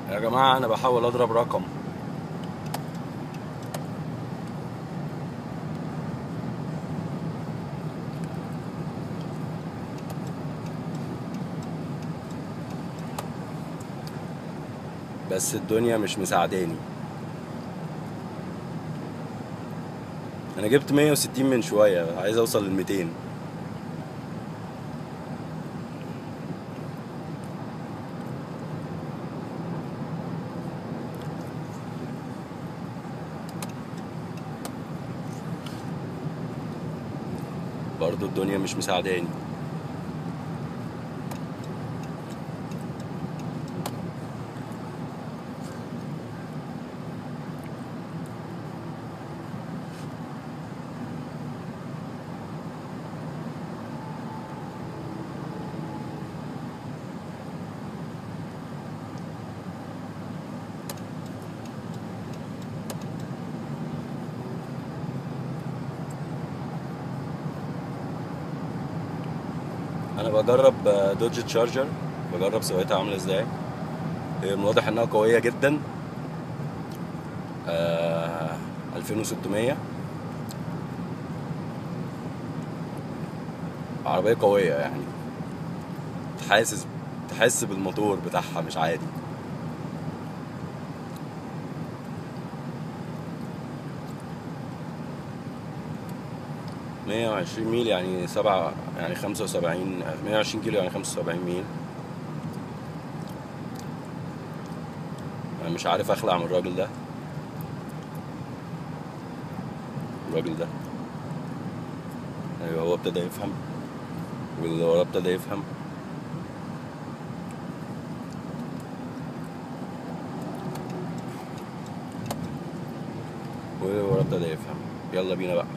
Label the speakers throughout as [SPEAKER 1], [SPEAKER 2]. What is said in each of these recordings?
[SPEAKER 1] يا جماعة أنا بحاول أضرب رقم بس الدنيا مش مساعداني أنا جبت 160 من شوية عايز أوصل لل 200 برضو الدنيا مش مساعداني انا بجرب دوج تشارجر بجرب سواقتها عامله ازاي هي من الواضح انها قويه جدا آه 2600 عربيه قويه يعني تحاسس تحس بالموتور بتاعها مش عادي مية وعشرين ميل يعني سبعة يعني خمسة وسبعين مية وعشرين كيلو يعني خمسة وسبعين ميل أنا مش عارف أخلع من الراجل ده الراجل ده أيوه هو ابتدى يفهم واللي وراه ابتدى يفهم واللي وراه ابتدى يفهم يلا بينا بقى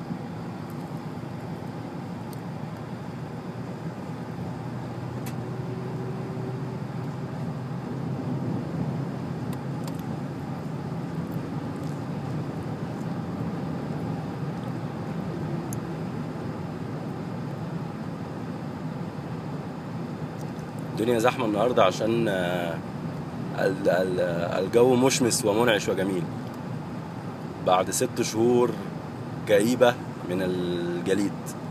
[SPEAKER 1] الدنيا زحمة النهاردة عشان آه، ال- ال- الجو مشمس ومنعش وجميل بعد ست شهور كئيبة من الجليد